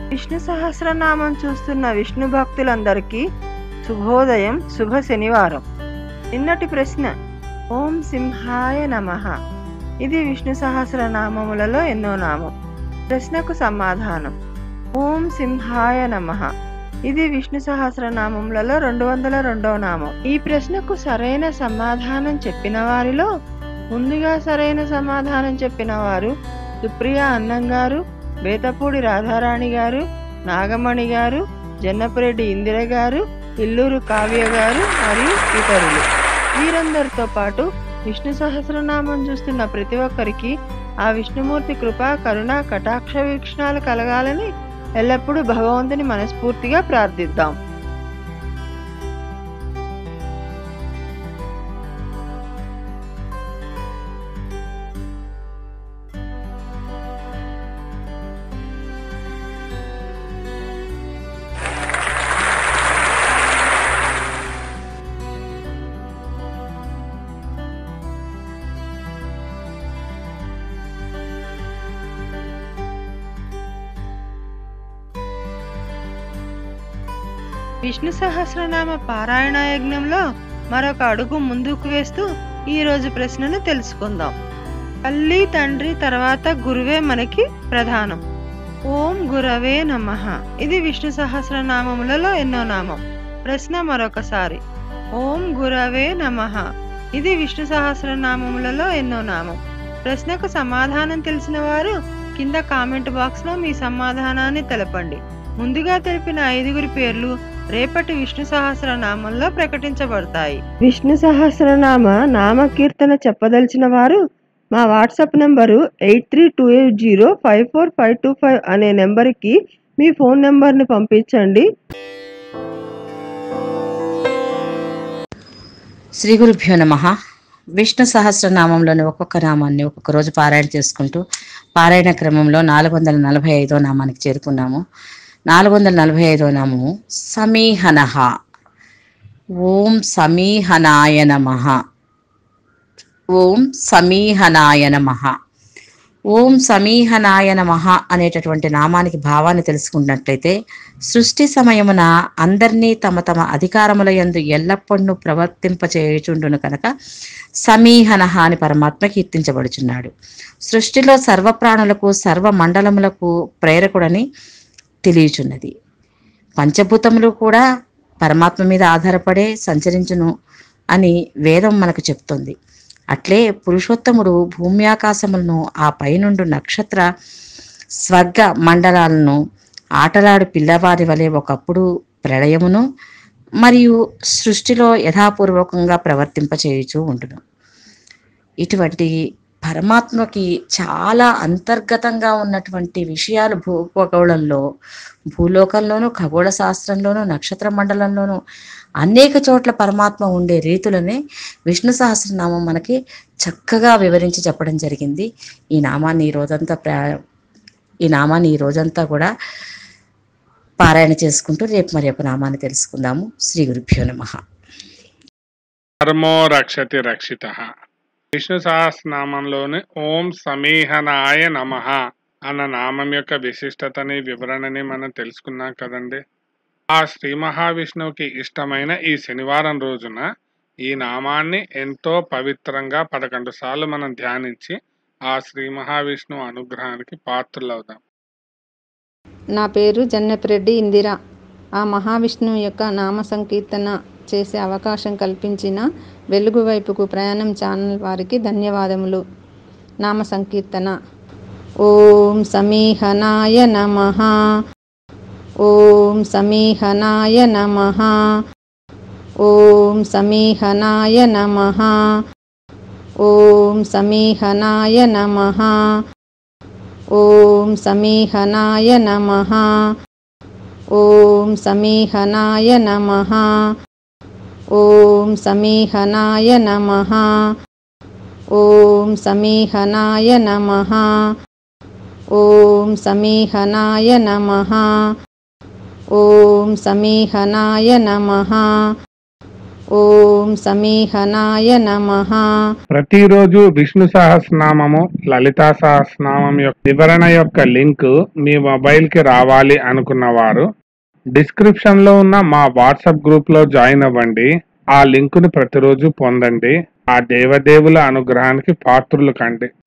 విష్ణు సహస్రనామం చూస్తున్న విష్ణు భక్తులందరికీ శుభోదయం శుభ శనివారం నిన్నటి ప్రశ్న ఓం సింహాయ నమః ఇది విష్ణు సహస్రనామములలో ఎన్నో నామం ప్రశ్నకు సమాధానం ఓం సింహాయ నమః ఇది విష్ణు సహస్రనామములలో రెండు వందల రెండవ నామం ఈ ప్రశ్నకు సరైన సమాధానం చెప్పిన వారిలో ముందుగా సరైన సమాధానం చెప్పిన వారు సుప్రియ అన్నం గారు బేతపూడి రాధారాణి గారు నాగమణి గారు జన్నపరెడ్డి ఇందిర గారు ఇల్లూరు కావ్య గారు మరియు ఇతరులు వీరందరితో పాటు విష్ణు సహస్రనామం చూస్తున్న ప్రతి ఒక్కరికి ఆ విష్ణుమూర్తి కృప కరుణ కటాక్ష వీక్షణాలు కలగాలని ఎల్లప్పుడూ భగవంతుని మనస్ఫూర్తిగా ప్రార్థిద్దాం విష్ణు సహస్రనామ పారాయణ యజ్ఞంలో మరొక అడుగు ముందుకు వేస్తూ ఈ రోజు ప్రశ్నను తెలుసుకుందాం తల్లి తండ్రి తర్వాత గురువే మనకి ప్రధానం ఓం గురవే నమః ఇది విష్ణు సహస్రనామములలో ఎన్నో నామం ప్రశ్న మరొకసారి ఓం గురవే నమః ఇది విష్ణు సహస్రనామములలో ఎన్నో నామం ప్రశ్నకు సమాధానం తెలిసిన వారు కింద కామెంట్ బాక్స్ లో మీ సమాధానాన్ని తెలపండి ముందుగా తెలిపిన ఐదుగురి పేర్లు రేపటి విష్ణు సహస్రనామంలో ప్రకటించబడతాయి విష్ణు సహస్రనామ నామకీర్తన చెప్పదలిచిన వారు మా WhatsApp number eight three two eight zero five four five two five అనే నెంబర్కి మీ ఫోన్ నెంబర్ని పంపించండి శ్రీ గురుభ్యో నమ విష్ణు సహస్రనామంలోని ఒక్కొక్క నామాన్ని ఒక్కొక్క రోజు పారాయణ చేసుకుంటూ పారాయణ క్రమంలో నాలుగు వందల నలభై ఐదో నామానికి చేరుకున్నాము నాలుగు వందల నలభై ఐదో నామము సమీహనః ఓం సమీహనాయ నమః ఓం సమీహనాయ నమః ఓం సమీహనాయ నమః అనేటటువంటి నామానికి భావాన్ని తెలుసుకున్నట్లయితే సృష్టి సమయమున అందరినీ తమ తమ అధికారముల యందు ఎల్లప్పుడూ ప్రవర్తింపచేయుచుండును కనుక సమీహనః అని పరమాత్మ కీర్తించబడుచున్నాడు సృష్టిలో సర్వప్రాణులకు సర్వ మండలములకు ప్రేరకుడని తెలియచున్నది పంచభూతములు కూడా పరమాత్మ మీద ఆధారపడే సంచరించును అని వేదం మనకు చెప్తుంది అట్లే పురుషోత్తముడు భూమ్యాకాశములను ఆ పైనుండు నక్షత్ర స్వర్గ మండలాలను ఆటలాడు పిల్లవారి వలె ఒకప్పుడు ప్రళయమును మరియు సృష్టిలో యథాపూర్వకంగా ప్రవర్తింపచేయుచూ ఉండును ఇటువంటి పరమాత్మకి చాలా అంతర్గతంగా ఉన్నటువంటి విషయాలు భూఖగోళంలో భూలోకంలోనూ ఖగోళ శాస్త్రంలోనూ నక్షత్ర మండలంలోనూ అనేక చోట్ల పరమాత్మ ఉండే రీతులనే విష్ణు సహస్రనామం మనకి చక్కగా వివరించి చెప్పడం జరిగింది ఈ నామాన్ని ఈ రోజంతా ప్రా ఈ నామాన్ని ఈ రోజంతా కూడా పారాయణ చేసుకుంటూ రేపు మరి ఒక నామాన్ని తెలుసుకుందాము శ్రీ గురుభ్యో నమః ధర్మో రక్షతి రక్షిత విష్ణు సహస్రనామంలోని ఓం సమీహనాయ నమ అన్న నామం యొక్క విశిష్టతని వివరణని మనం తెలుసుకున్నాం కదండి ఆ శ్రీ మహావిష్ణువుకి ఇష్టమైన ఈ శనివారం రోజున ఈ నామాన్ని ఎంతో పవిత్రంగా పదకొండు సార్లు మనం ధ్యానించి ఆ శ్రీ మహావిష్ణువు అనుగ్రహానికి పాత్రులవుదాం నా పేరు జన్నపిరెడ్డి ఇందిర ఆ మహావిష్ణువు యొక్క నామ సంకీర్తన చేసే అవకాశం కల్పించిన వెలుగు వైపుకు ప్రయాణం ఛానల్ వారికి ధన్యవాదములు నామ సంకీర్తన ఓం సమీహనాయ నమ ఓం సమీహనాయ నమ ఓం సమీహనాయ నమ ఓం సమీహనాయ నమ ఓం సమీహనాయ నమ ఓం సమీహనాయ నమ ఓం సమీహనాయ నమ ఓం సమీహనాయ నమ ఓం సమీహనాయ నమ ఓం సమీహనాయ నమ ॐ समीहनाय नमः ప్రతిరోజు విష్ణు సహస్రనామము లలితా సహస్రనామం యొక్క వివరణ యొక్క లింక్ మీ మొబైల్ కి రావాలి అనుకున్న వారు డిస్క్రిప్షన్ లో ఉన్న మా వాట్సాప్ గ్రూప్ లో జాయిన్ అవ్వండి ఆ లింక్ ని ప్రతిరోజు పొందండి ఆ దేవదేవుల అనుగ్రహానికి పాత్రులు కండి